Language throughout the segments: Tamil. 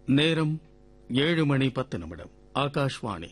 நேரம் ஏழு மணி பத்து நிமிடம் ஆகாஷ்வாணி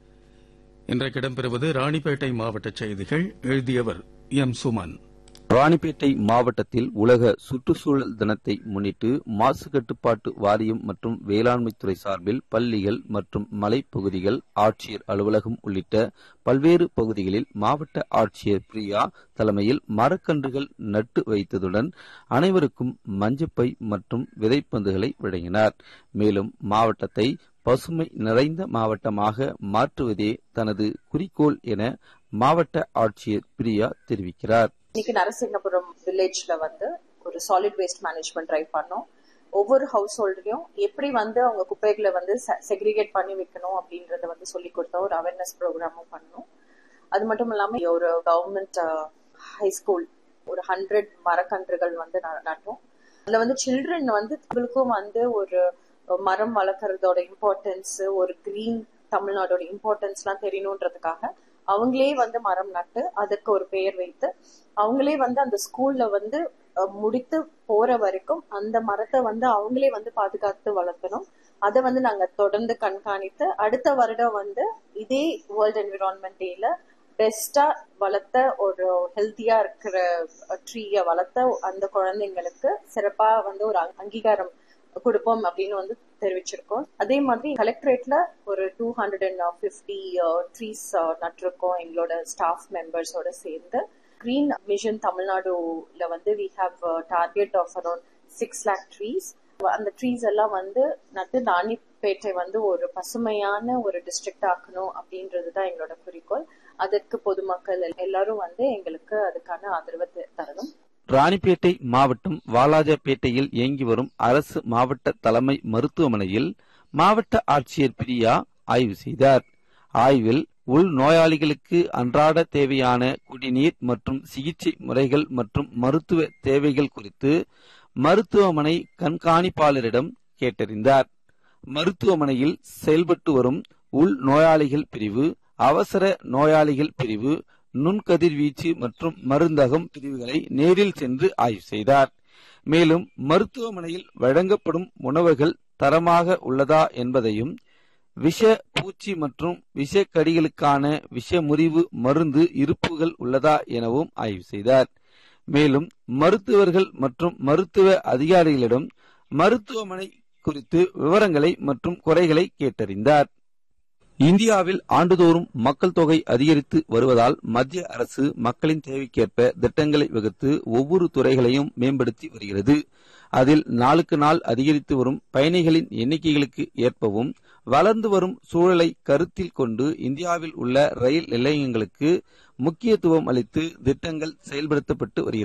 இன்றைக்கு இடம்பெறுவது ராணிப்பேட்டை மாவட்ட செய்திகள் எழுதியவர் எம் சுமன் ராணிப்பேட்டை மாவட்டத்தில் உலக சுற்றுச்சூழல் தினத்தை முன்னிட்டு மாசு கட்டுப்பாட்டு வாரியம் மற்றும் வேளாண்மைத்துறை சார்பில் பள்ளிகள் மற்றும் மலைப்பகுதிகள் ஆட்சியர் அலுவலகம் உள்ளிட்ட பல்வேறு பகுதிகளில் மாவட்ட ஆட்சியர் பிரியா தலைமையில் மரக்கன்றுகள் நட்டு வைத்ததுடன் அனைவருக்கும் மஞ்சப்பை மற்றும் விதைப்பந்துகளை வழங்கினார் மேலும் மாவட்டத்தை பசுமை நிறைந்த மாவட்டமாக மாற்றுவதே தனது குறிக்கோள் என மாவட்ட ஆட்சியர் பிரியா தெரிவிக்கிறார் இன்னைக்கு நரசிங்கபுரம் வில்லேஜ்ல வந்து ஒரு சாலிட் வேஸ்ட் மேனேஜ்மெண்ட் ட்ரை பண்ணோம் ஒவ்வொரு ஹவுஸ் ஹோல்ட்லயும் எப்படி வந்து அவங்க குப்பைகளை வந்து செக்ரிகேட் பண்ணி வைக்கணும் அப்படின்றத வந்து சொல்லி கொடுத்தோம் ஒரு அவேர்னஸ் ப்ரோக்ராமும் பண்ணோம் அது மட்டும் இல்லாம ஒரு கவர்மெண்ட் ஹை ஸ்கூல் ஒரு ஹண்ட்ரட் மரக்கன்றுகள் வந்து நட்டோம் அதுல வந்து சில்ட்ரன் வந்து அவங்களுக்கும் வந்து ஒரு மரம் வளர்க்கறதோட இம்பார்ட்டன்ஸ் ஒரு கிரீன் தமிழ்நாடோட இம்பார்ட்டன்ஸ் எல்லாம் தெரியணுன்றதுக்காக அவங்களே வந்து மரம் நட்டு அதுக்கு ஒரு பெயர் வைத்து அவங்களே வந்து அந்த ஸ்கூல்ல வந்து முடித்து போற வரைக்கும் அந்த மரத்தை வந்து அவங்களே வந்து பாதுகாத்து வளர்க்கணும் அதை வந்து நாங்க தொடர்ந்து கண்காணித்து அடுத்த வருடம் வந்து இதே வேர்ல்ட் என்விரான்மெண்ட் டேல பெஸ்டா வளர்த்த ஒரு ஹெல்த்தியா இருக்கிற ட்ரீய வளர்த்த அந்த குழந்தைங்களுக்கு சிறப்பா வந்து ஒரு அங்கீகாரம் கொடுப்போம் அப்படின்னு வந்து தெரிவிச்சிருக்கோம் அதே மாதிரி கலெக்டரேட்ல ஒரு two hundred and fifty trees நட்டிருக்கோம் எங்களோட ஸ்டாஃப் மெம்பர்ஸோட சேர்ந்து கிரீன் மிஷன் தமிழ்நாடுல வந்து we have target of around six lakh trees அந்த ட்ரீஸ் எல்லாம் வந்து நட்டு ராணிப்பேட்டை வந்து ஒரு பசுமையான ஒரு டிஸ்ட்ரிக்ட் ஆக்கணும் அப்படின்றது தான் எங்களோட குறிக்கோள் அதற்கு பொதுமக்கள் எல்லாரும் வந்து எங்களுக்கு அதுக்கான ஆதரவை தரணும் ராணிப்பேட்டை மாவட்டம் வாலாஜாபேட்டையில் இயங்கி வரும் அரசு மாவட்ட தலைமை மருத்துவமனையில் மாவட்ட ஆட்சியர் பிரியா ஆய்வு செய்தார் ஆய்வில் உள் நோயாளிகளுக்கு அன்றாட தேவையான குடிநீர் மற்றும் சிகிச்சை முறைகள் மற்றும் மருத்துவ தேவைகள் குறித்து மருத்துவமனை கண்காணிப்பாளரிடம் கேட்டறிந்தார் மருத்துவமனையில் செயல்பட்டு வரும் உள் நோயாளிகள் பிரிவு அவசர நோயாளிகள் பிரிவு நுண்கதிர்வீச்சு மற்றும் மருந்தகம் பிரிவுகளை நேரில் சென்று ஆய்வு செய்தார் மேலும் மருத்துவமனையில் வழங்கப்படும் உணவுகள் தரமாக உள்ளதா என்பதையும் விஷ பூச்சி மற்றும் விஷக்கடிகளுக்கான விஷமுறிவு மருந்து இருப்புகள் உள்ளதா எனவும் ஆய்வு செய்தார் மேலும் மருத்துவர்கள் மற்றும் மருத்துவ அதிகாரிகளிடம் மருத்துவமனை குறித்து விவரங்களை மற்றும் குறைகளை கேட்டறிந்தார் இந்தியாவில் ஆண்டுதோறும் மக்கள் தொகை அதிகரித்து வருவதால் மத்திய அரசு மக்களின் தேவைக்கேற்ப திட்டங்களை வகுத்து ஒவ்வொரு துறைகளையும் மேம்படுத்தி வருகிறது அதில் நாளுக்கு நாள் அதிகரித்து வரும் பயணிகளின் எண்ணிக்கைகளுக்கு ஏற்பவும் வளர்ந்து வரும் சூழலை கருத்தில் கொண்டு இந்தியாவில் உள்ள ரயில் நிலையங்களுக்கு முக்கியத்துவம் அளித்து திட்டங்கள் செயல்படுத்தப்பட்டு வருகிறது